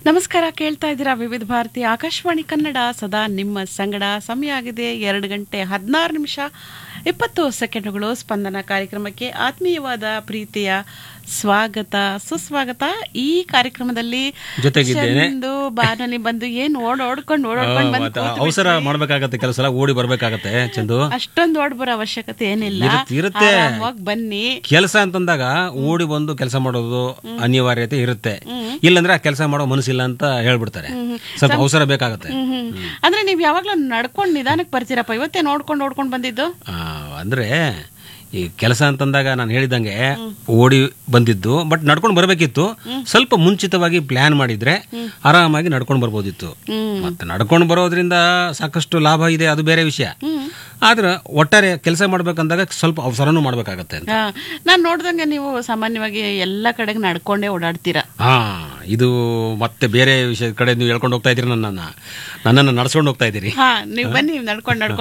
ನಮಸ್ಕಾರ ಕೇಳ್ತಾ ಇದ್ದೀರಾ ವಿವಿಧ ಭಾರತಿ ಆಕಾಶವಾಣಿ ಕನ್ನಡ ಸದಾ ನಿಮ್ಮ ಸಂಗಡ ಸಮಯ ಆಗಿದೆ ಎರಡು ಗಂಟೆ ಹದಿನಾರು ನಿಮಿಷ ಇಪ್ಪತ್ತು ಸೆಕೆಂಡುಗಳು ಸ್ಪಂದನ ಕಾರ್ಯಕ್ರಮಕ್ಕೆ ಆತ್ಮೀಯವಾದ ಪ್ರೀತಿಯ ಸ್ವಾಗತ ಸುಸ್ವಾಗತ ಈ ಕಾರ್ಯಕ್ರಮದಲ್ಲಿ ಜೊತೆಗಿದ್ದೇನೆ. ಚಂದು ಬಾನಲ್ಲಿ ಬಂದು ಏನ್ ಓಡ್ ಓಡ್ಕೊಂಡು ಓಡೋಡ್ಕೊಂಡು ಬಂದು ಮತ್ತೆ ಅವಸರ ಮಾಡ್ಬೇಕಾಗತ್ತೆ ಕೆಲವು ಸಲ ಓಡಿ ಬರ್ಬೇಕಾಗತ್ತೆ ಚಂದು ಅಷ್ಟೊಂದು ಓಡ್ ಬರೋ ಅವಶ್ಯಕತೆ ಏನಿಲ್ಲ ಇರುತ್ತೆ- ಇರುತ್ತೆ. ಆರಾಮವಾಗಿ ಬನ್ನಿ ಕೆಲಸ ಅಂತಂದಾಗ ಓಡಿ ಬಂದು ಕೆಲಸ ಮಾಡೋದು ಅನಿವಾರ್ಯತೆ ಇರುತ್ತೆ ಇಲ್ಲಂದ್ರೆ ಆ ಕೆಲಸ ಮಾಡೋ ಮನಸ್ಸಿಲ್ಲ ಅಂತ ಹೇಳ್ಬಿಡ್ತಾರೆ ಸ್ವಲ್ಪ ಅವಸರ ಬೇಕಾಗತ್ತೆ ಹ್ಮ್ ಹ್ಮ್. ಅಂದ್ರೆ ನೀವ್ ಯಾವಾಗ್ಲೂ ನಡ್ಕೊಂಡ್ ನಿಧಾನಕ್ಕೆ ಬರ್ತೀರಪ್ಪ ಇವತ್ತೇ ನೋಡ್ಕೊಂಡು ಓಡ್ಕೊಂಡು ಬಂದಿದ್ದು ಆ, ಅಂದ್ರೆ ಈ ಕೆಲಸ ಅಂತಂದಾಗ ನಾನು ಹೇಳಿದಂಗೆ ಓಡಿ ಬಂದಿದ್ದು ಬಟ್ ನಡ್ಕೊಂಡು ಬರಬೇಕಿತ್ತು ಸ್ವಲ್ಪ ಮುಂಚಿತವಾಗಿ ಪ್ಲಾನ್ ಮಾಡಿದ್ರೆ ಆರಾಮಾಗಿ ನಡ್ಕೊಂಡು ಬರ್ಬೋದಿತ್ತು ಮತ್ತೆ ನಡ್ಕೊಂಡು ಬರೋದ್ರಿಂದ ಸಾಕಷ್ಟು ಲಾಭ ಇದೆ ಅದು ಬೇರೆ ವಿಷಯ ಆದ್ರೆ ಒಟ್ಟಾರೆ ಕೆಲಸ ಮಾಡ್ಬೇಕಂದಾಗ ಸ್ವಲ್ಪ ಅವಸರನೂ ಮಾಡ್ಬೇಕಾಗತ್ತೆ ಅಂತ ಹಾ ನಾನ್ ನೋಡ್ದಂಗೆ ನೀವು ಸಾಮಾನ್ಯವಾಗಿ ಎಲ್ಲಾ ಕಡೆಗೆ ನಡ್ಕೊಂಡೇ ಓಡಾಡ್ತೀರಾ ಹಾ ಇದು ಮತ್ತೆ ಬೇರೆ ವಿಷಯದ ಕಡೆ ನೀವು ಹೇಳ್ಕೊಂಡು ಹೋಗ್ತಾ ಇದ್ದೀರಿ ನನ್ನನ್ನ ನನ್ನನ್ನು ನಡ್ಸ್ಕೊಂಡು ಹೋಗ್ತಾ ಇದ್ದೀರಿ ಹಾ ನೀವ್ ಬನ್ನಿ ನಡ್ಕೊಂಡ್ ನಡ್ಕೊಂಡ್